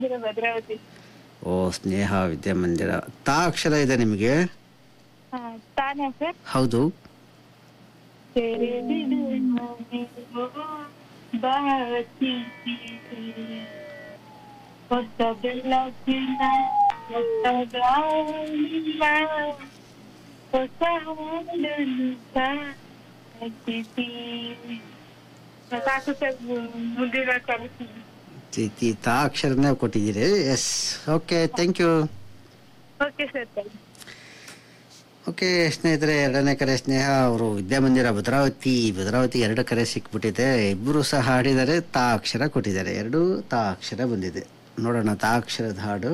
ಇದು ಭದ್ರಾವತಿ ಓ ಸ್ನೇಹ ವಿದ್ಯಾಮಂದಿರ ತಾ ಅಕ್ಷರ ಇದೆ ನಿಮಗೆ ಹಾ ತಾನೇ ಸರ್ ಹೌದು ತೆರೆದಿಡು ಮನೆಯು ಬಾಚಿಸಿ ಹೊಸ ಬೆಳಕಿನ ಹೊಸ ಗಾಳಿಯ ಹೊಸ ಹಾಡನ್ನು ಸಾಗಿಸಿ ಸಾಕು ಸರ್ ಮುಂದಿನ ಕಲಿಸ್ತೀನಿ ತಿ- ತಿ- ತಾ ಅಕ್ಷರನೇ ಕೊಟ್ಟಿದ್ದೀರಿ yes okay thank you okay sir thank okay ಸ್ನೇಹಿತರೆ ಎರಡನೇ ಕರೆ ಸ್ನೇಹ ಅವರು ವಿದ್ಯಾಮಂದಿರ ಭದ್ರಾವತಿ ಭದ್ರಾವತಿ ಎರಡು ಕರೆ ಸಿಕ್ಬಿಟ್ಟಿದೆ ಇಬ್ಬರು ಸಹ ಹಾಡಿದ್ದಾರೆ ತಾ ಅಕ್ಷರ ಕೊಟ್ಟಿದ್ದಾರೆ ಎರಡು ತಾ ಅಕ್ಷರ ಬಂದಿದೆ ನೋಡೋಣ ತಾ ಅಕ್ಷರದ ಹಾಡು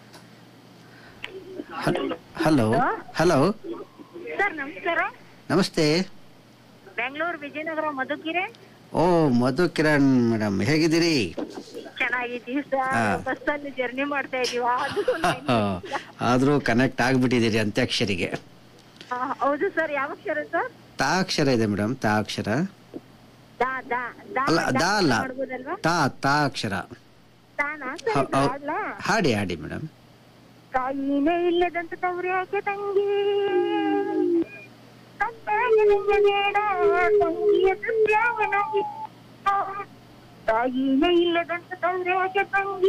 ಹಲೋ ಹಲೋ ಸರ್ ನಮಸ್ಕಾರ ನಮಸ್ತೆ ಬೆಂಗಳೂರು ವಿಜಯನಗರ ಮಧುಗಿರೆ ಓ ಮಧು ಕಿರಣ್ ಮೇಡಮ್ ಹೇಗಿದ್ದೀರಿ ಚೆನ್ನಾಗಿದ್ದೀವಿ ಹಾ. ಸರ್ ಬಸ್ಸಲ್ಲಿ ಜರ್ನಿ ಮಾಡ್ತಾ ಇದೀವ ಅದು ಆದರೂ ಕನೆಕ್ಟ್ ಆಗ್ಬಿಟ್ಟಿದ್ದೀರಿ ಅಂತ್ಯಾಕ್ಷರಿಗೆ ಹಾ, ಹೌದು ಸರ್ ಯಾವ ಅಕ್ಷರ ಸರ್ ತಾ ಅಕ್ಷರ ಇದೆ ಮೇಡಮ್ ತಾ ಅಕ್ಷರ ದಾ ದಾ ದಾ ಅಲ್ಲ ದಾ ದಾ ಅಲ್ಲ ಮಾಡ್ಬೋದಲ್ವಾ ತಾ ತಾ ಅಕ್ಷರ ತಾನಾ ಹ- ಸರ್ ಹೌ- ಹಾಡ್ಲಾ ಹಾಡಿ ಹಾಡಿ ಮೇಡಮ್ ತಾಯಿನೇ ಇಲ್ಲದಂತ ತವ್ರು ಯಾಕೆ ತಂಗಿ ತಂದಾಗಿನಿಂದ ಬೇಡ, ತಂಗಿಯ ತಂದ್ಯಾವನಾಗಿ. ತಾಯಿನೇ ಇಲ್ಲದಂತ ತವ್ರು ಯಾಕೆ ತಂಗಿ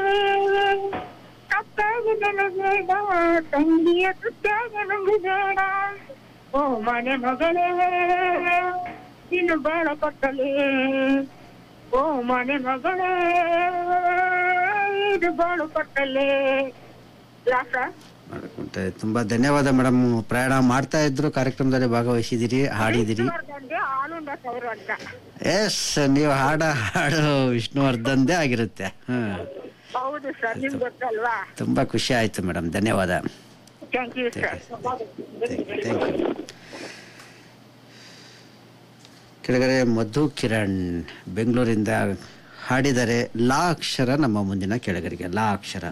ತಪ್ಪಾಗಿದೆನ ಬೇಡ ತಂಗಿಯ ತುತ್ತಾಗ ನಂಗೆ ಬೇಡ ಓ ಮನೆ ಮಗಳೇ ನೀನು ಬಾಳ ಕೊಟ್ಟಲೇ ಓ ಮನೆ ಮಗಳೇ ಇದು ಬಾಳು ಕೊಟ್ಟಲೇ ಯಾಕ ಮತ್ತೆ ತುಂಬಾ ಧನ್ಯವಾದ ಮೇಡಮ್ ಪ್ರಯಾಣ ಮಾಡ್ತಾ ಇದ್ರು ಕಾರ್ಯಕ್ರಮದಲ್ಲಿ ಭಾಗವಹಿಸಿದಿರಿ ಹಾಡಿದಿರಿ ವಿಷ್ಣುವರ್ಧನ್ಗೆ ಆಳುಂಡ ಸೌರು ಅಂತ ಎಸ್ ನೀವು ಹಾಡ ಹಾಡು ವಿಷ್ಣುವರ್ಧನ್ದೇ ಆಗಿರುತ್ತೆ ಹ್ಮ್ ಹೌದು ಸರ್ ನಿಮ್ಗೆ ಗೊತ್ತಲ್ವಾ ತುಂಬಾ ಖುಷಿ ಆಯ್ತು ಮೇಡಮ್ ಧನ್ಯವಾದ thank you sir thank you ಕೆಳಗಡೆ ಮಧು ಕಿರಣ್ ಬೆಂಗಳೂರಿಂದ ಹಾಡಿದರೆ ಲಾ ಅಕ್ಷರ ನಮ್ಮ ಮುಂದಿನ ಕೆಳಗರಿಗೆ ಲಾ ಅಕ್ಷರ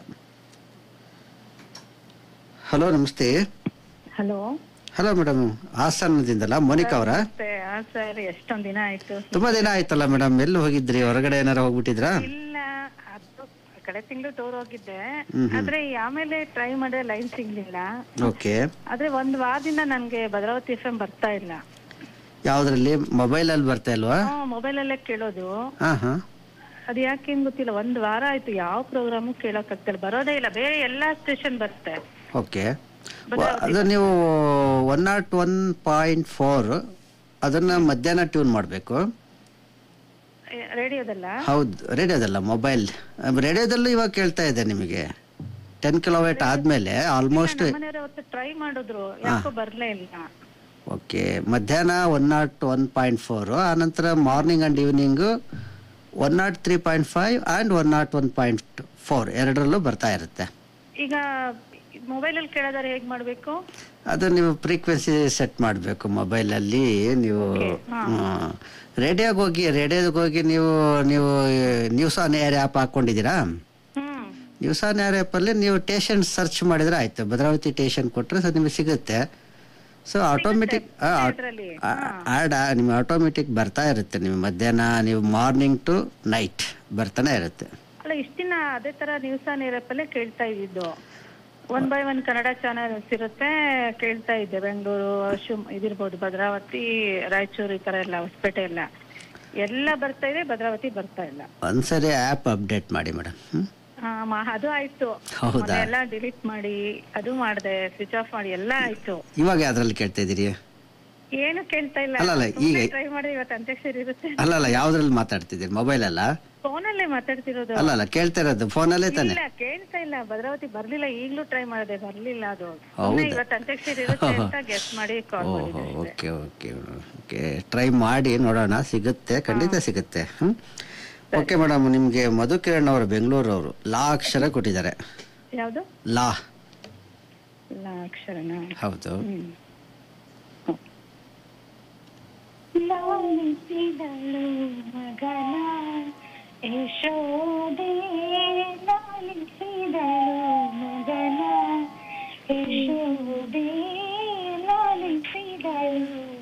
ಹಲೋ ನಮಸ್ತೆ ಹಲೋ ಹಲೋ ಮೇಡಮ್ ಹಾಸನದಿಂದಲ್ಲ ಮೋನಿಕಾ ಅವರ ಸರ್ ಎಷ್ಟೊಂದ್ ದಿನ ಆಯ್ತು ತುಂಬಾ ದಿನ ಆಯ್ತಲ್ಲ ಮೇಡಮ್ ಎಲ್ಲಿ ಹೋಗಿದ್ರಿ ಹೊರಗಡೆ ಏನಾರ ಹೋಗ್ಬಿಟ್ಟಿದ್ರಾ ಇಲ್ಲ ಅದು ಕಡೆ ತಿಂಗಳು ಟೂರ್ ಹೋಗಿದ್ದೆ ಹ್ಮ್ ಹ್ಮ್. ಆದ್ರೆ ಆಮೇಲೆ ಟ್ರೈ ಮಾಡಿದ್ರೆ ಲೈನ್ ಸಿಗ್ಲಿಲ್ಲ ಓಕೆ ಆದ್ರೆ ಒಂದ್ ವಾರದಿಂದ ನನ್ಗೆ ಭದ್ರಾವತಿ ಎಫ್ ಎಂ ಬರ್ತಾ ಇಲ್ಲ ಯಾವ್ದ್ರಲ್ಲಿ ಮೊಬೈಲ್ ಅಲ್ಲಿ ಬರ್ತಾ ಇಲ್ವಾ ಮೊಬೈಲ್ ಅಲ್ಲೇ ಕೇಳೋದು ಹಾ ಹಾ ಅದ್ ಯಾಕೆ ಗೊತ್ತಿಲ್ಲ ಒಂದ್ ವಾರ ಆಯ್ತು ಯಾವ ಪ್ರೋಗ್ರಾಮು ಕೇಳಕ್ ಆಗ್ತಿಲ್ಲ ಬರೋದೇ ಇಲ್ಲ ಬೇರೆ ಎಲ್ಲಾ ಸ್ಟೇಷನ್ ಬರುತ್ತೆ ಓಕೆ ಅದು ನೀವು one nought one point four ಅದನ್ನ ಮಧ್ಯಾಹ್ನ ಟ್ಯೂನ್ ಮಾಡಬೇಕು ರೇಡಿಯೋದಲ್ಲ ಹೌದು ರೇಡಿಯೋದಲ್ಲ ಮೊಬೈಲ್ ರೇಡಿಯೋದಲ್ಲೂ ಇವಾಗ ಕೇಳ್ತಾ ಇದೆ ನಿಮಗೆ ಟೆನ್ ಕಿಲೋಮೀಟರ್ ಆದಮೇಲೆ ಆಲ್ಮೋಸ್ಟ್ ನಮ್ಮನೆಯವ್ರು ಅವತ್ತು ಟ್ರೈ ಮಾಡಿದ್ರು ಯಾಕೋ ಬರ್ಲೇ ಇಲ್ಲ ಓಕೆ ಮಧ್ಯಾಹ್ನ one nought one point four ಆನಂತರ morning and evening one nought three point five and one nought one point four ಎರಡರಲ್ಲೂ ಬರ್ತಾ ಇರುತ್ತೆ ಈಗ ಮೊಬೈಲ್ ಅಲ್ಲಿ ಕೇಳೋದಾರೆ ಹೇಗ್ ಮಾಡ್ಬೇಕು ಅದು ನೀವು ಫ್ರೀಕ್ವೆನ್ಸಿ ಸೆಟ್ ಮಾಡಬೇಕು ಮೊಬೈಲಲ್ಲಿ ನೀವು ರೇಡಿಯೋಗೆ ಹೋಗಿ ರೇಡಿಯೋಗೆ ಹೋಗಿ ನೀವು ನೀವು ನ್ಯೂಸ್ ಆನ್ ಏರ್ ಆ್ಯಪ್ ಹಾಕ್ಕೊಂಡಿದ್ದೀರಾ ಹ್ಮ್ ನ್ಯೂಸ್ ಆನ್ ಏರ್ ಆ್ಯಪಲ್ಲಿ ನೀವು ಟೇಷನ್ ಸರ್ಚ್ ಮಾಡಿದ್ರೆ ಆಯಿತು ಭದ್ರಾವತಿ ಟೇಷನ್ ಕೊಟ್ಟರೆ ಸೊ ನಿಮಗೆ ಸಿಗುತ್ತೆ ಸೊ ಆಟೋಮೆಟಿಕ್ ಇದ್ರಲ್ಲಿ ಆ್ಯಡ್ ನಿಮಗೆ ಆಟೋಮೆಟಿಕ್ ಬರ್ತಾ ಇರುತ್ತೆ ನೀವು ಮಧ್ಯಾಹ್ನ ನೀವು ಮಾರ್ನಿಂಗ್ ಟು ನೈಟ್ ಬರ್ತಾನೆ ಇರುತ್ತೆ ಅಲ್ಲ ಇಷ್ಟ ದಿನ ಅದೇ ತರ ನ್ಯೂಸ್ ಆನ್ ಏರಪ್ಪಲ್ಲೇ ಕೇಳ್ತಾ ಇದ್ದಿದ್ದು one by one Kannada channels ಇರುತ್ತೆ ಕೇಳ್ತಾ ಇದ್ದೆ ಬೆಂಗಳೂರು ಶಿವ್ ಇದಿರ್ಬೋದು ಭದ್ರಾವತಿ ರಾಯಚೂರು ಈ ತರ ಎಲ್ಲ ಹೊಸಪೇಟೆ ಎಲ್ಲ ಎಲ್ಲ ಬರ್ತಾ ಇದೆ ಭದ್ರಾವತಿ ಬರ್ತಾ ಇಲ್ಲ ಒಂದ್ಸರಿ ಆ್ಯಪ್ ಅಪ್ಡೇಟ್ ಮಾಡಿ ಮೇಡಮ್ ಹ್ಞೂ ಆ, ಮ- ಅದು ಆಯ್ತು ಹೌದಾ? ಮೊನ್ನೆ ಎಲ್ಲ ಡಿಲೀಟ್ ಮಾಡಿ ಅದು ಮಾಡ್ದೆ ಸ್ವಿಚ್ ಆಫ್ ಮಾಡಿ ಎಲ್ಲ ಆಯ್ತು ಇವಾಗ ಯಾವ್ದ್ರಲ್ಲಿ ಕೇಳ್ತಾ ಇದ್ದೀರಿ ಏನು ಕೇಳ್ತಾ ಇಲ್ಲ ಅಲ್ಲ, ಅಲ್ಲ, ಈಗ- ಟ್ರೈ ಮಾಡಿ ಇವತ್ತು ಅಂತ್ಯಾಕ್ಷರಿ ಇರುತ್ತೆ ಅಲ್ಲ ಅಲ್ಲ ಯಾವ್ದ್ರಲ್ಲಿ ಮಾತಾಡ್ತಿದ್ದೀರಿ ಮೊಬೈಲ್ ಅಲ್ಲ ಫೋನಲ್ಲೇ ಮಾತಾಡ್ತಿರೋದು ಅಲ್ಲ ಅಲ್ಲ ಕೇಳ್ತಾ ಇರೋದು ಫೋನಲ್ಲೇ ತಾನೆ ಇಲ್ಲ ಕೇಳ್ತಾ ಇಲ್ಲ ಭದ್ರಾವತಿ ಬರ್ಲಿಲ್ಲ ಈಗ್ಲೂ ಟ್ರೈ ಮಾಡಿದೆ ಬರ್ಲಿಲ್ಲ ಅದು ಹೌದಾ? ಸುಮ್ನೆ ಇವತ್ತು ಅಂತ್ಯಾಕ್ಷರಿ ಇರುತ್ತೆ ಅಂತ ಗೆಸ್ ಮಾಡಿ ಕಾಲ್ ಓಹೋ ಮಾಡಿದೆ ಅಷ್ಟೇ. ಓಕೆ ಓಕೆ ಓಕೆ ಟ್ರೈ ಮಾಡಿ ನೋಡೋಣ ಸಿಗುತ್ತೆ ಖಂಡಿತ ಸಿಗುತ್ತೆ ಹ್ಞೂ ಓಕೆ ಮೇಡಮ್ ನಿಮಗೆ ಮಧು ಕಿರಣ್ ಅವರು ಬೆಂಗಳೂರು ಅವರು ಲಾ ಅಕ್ಷರ ಕೊಟ್ಟಿದ್ದಾರೆ ಯಾವ್ದು ಲಾ ಇಲ್ಲ ಅಕ್ಷರನ ಹೌದು ಹ್ಮ್ ಲಾಲಿಸಿದಳು ಮಗನ ಯಶೋದೆ ಲಾಲಿಸಿದಳು